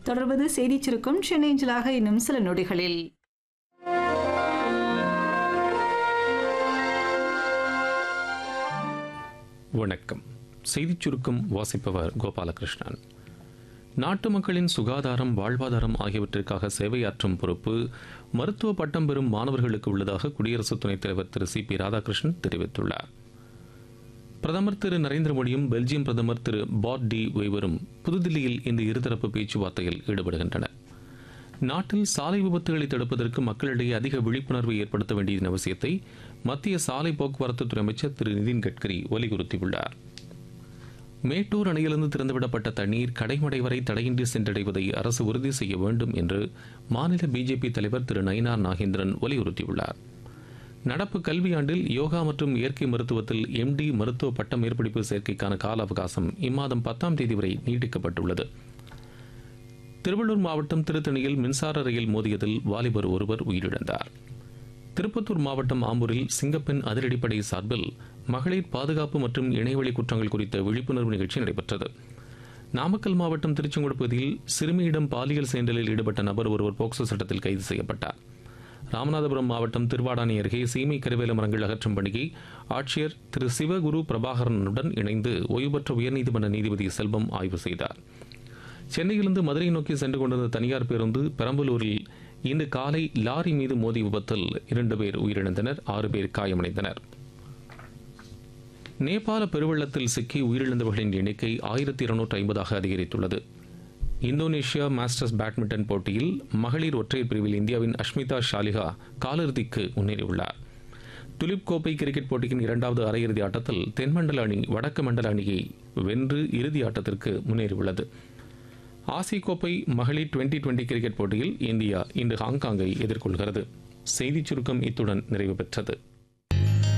தொடர்வது செய்திச் சுருக்கம் சென்னைஞ்சலாக இன்னும் சில நொடிகளில் வணக்கம் செய்திச் சுருக்கம் வாசிப்பவர் கோபாலகிருஷ்ணன் நாட்டு மக்களின் சுகாதாரம் வாழ்வாதாரம் ஆகியவற்றிற்காக சேவையாற்றும் பொறுப்பு மருத்துவ பட்டம் பெறும் மாணவர்களுக்கு உள்ளதாக குடியரசு துணைத் தலைவர் திரு சி பி ராதாகிருஷ்ணன் தெரிவித்துள்ளார் பிரதமர் திரு நரேந்திர மோடியும் பெல்ஜியம் பிரதமர் திரு பாட் டி ஒய்வரும் புதுதில்லியில் இந்த இருதரப்பு பேச்சுவார்த்தையில் ஈடுபடுகின்றனர் நாட்டில் சாலை விபத்துகளை தடுப்பதற்கு மக்களிடையே அதிக விழிப்புணர்வை ஏற்படுத்த வேண்டியதன் அவசியத்தை மத்திய சாலை போக்குவரத்து துறை அமைச்சர் திரு நிதின் கட்கரி வலியுறுத்தியுள்ளார் மேட்டூர் அணையிலிருந்து திறந்துவிடப்பட்ட தண்ணீர் கடைமடை வரை தடையின்றி சென்றடைவதை அரசு உறுதி செய்ய வேண்டும் என்று மாநில பிஜேபி தலைவர் திரு நயினார் நாகேந்திரன் வலியுறுத்தியுள்ளார் நடப்பு கல்வியாண்டில் யோகா மற்றும் இயற்கை மருத்துவத்தில் எம்டி மருத்துவ பட்ட மேற்படிப்பு சேர்க்கைக்கான கால அவகாசம் இம்மாதம் பத்தாம் தேதி வரை நீட்டிக்கப்பட்டுள்ளது திருவள்ளூர் மாவட்டம் திருத்தணியில் மின்சார ரயில் மோதியதில் வாலிபர் ஒருவர் உயிரிழந்தார் திருப்பத்தூர் மாவட்டம் ஆம்பூரில் சிங்கப்பெண் அதிரடிப்படை சார்பில் மகளிர் பாதுகாப்பு மற்றும் இணையவழி குற்றங்கள் குறித்த விழிப்புணர்வு நிகழ்ச்சி நடைபெற்றது நாமக்கல் மாவட்டம் திருச்செங்கோடு பகுதியில் சிறுமியிடம் பாலியல் செயலில் ஈடுபட்ட நபர் ஒருவர் போக்சோ சட்டத்தில் கைது செய்யப்பட்டார் ராமநாதபுரம் மாவட்டம் திருவாடானை அருகே சீமை கருவேல மரங்கள் அகற்றும் பணியை ஆட்சியர் திரு சிவகுரு பிரபாகரனுடன் இணைந்து ஓய்வு பெற்ற உயர்நீதிமன்ற நீதிபதி செல்வம் ஆய்வு செய்தார் சென்னையிலிருந்து மதுரை நோக்கி சென்று கொண்டிருந்த தனியார் பேருந்து பெரம்பலூரில் இன்று காலை லாரி மீது மோதி விபத்தில் இரண்டு பேர் உயிரிழந்தனர் ஆறு பேர் காயமடைந்தனர் நேபாள பெருவெள்ளத்தில் சிக்கி உயிரிழந்தவர்களின் எண்ணிக்கை ஆயிரத்தி இருநூற்று ஐம்பதாக அதிகரித்துள்ளது இந்தோனேஷியா மாஸ்டர்ஸ் பேட்மிண்டன் போட்டியில் மகளிர் ஒற்றையர் பிரிவில் இந்தியாவின் அஷ்மிதா ஷாலிகா காலிறுதிக்கு முன்னேறியுள்ளார் துலிப் கோப்பை கிரிக்கெட் போட்டியின் இரண்டாவது அரையிறுதி ஆட்டத்தில் தென்மண்டல அணி வடக்கு மண்டல அணியை வென்று இறுதி ஆட்டத்திற்கு முன்னேறியுள்ளது ஆசிய கோப்பை மகளிர் டுவெண்டி டுவெண்டி கிரிக்கெட் போட்டியில் இந்தியா இன்று ஹாங்காங்கை எதிர்கொள்கிறது செய்திச் சுருக்கம் இத்துடன் நிறைவு பெற்றது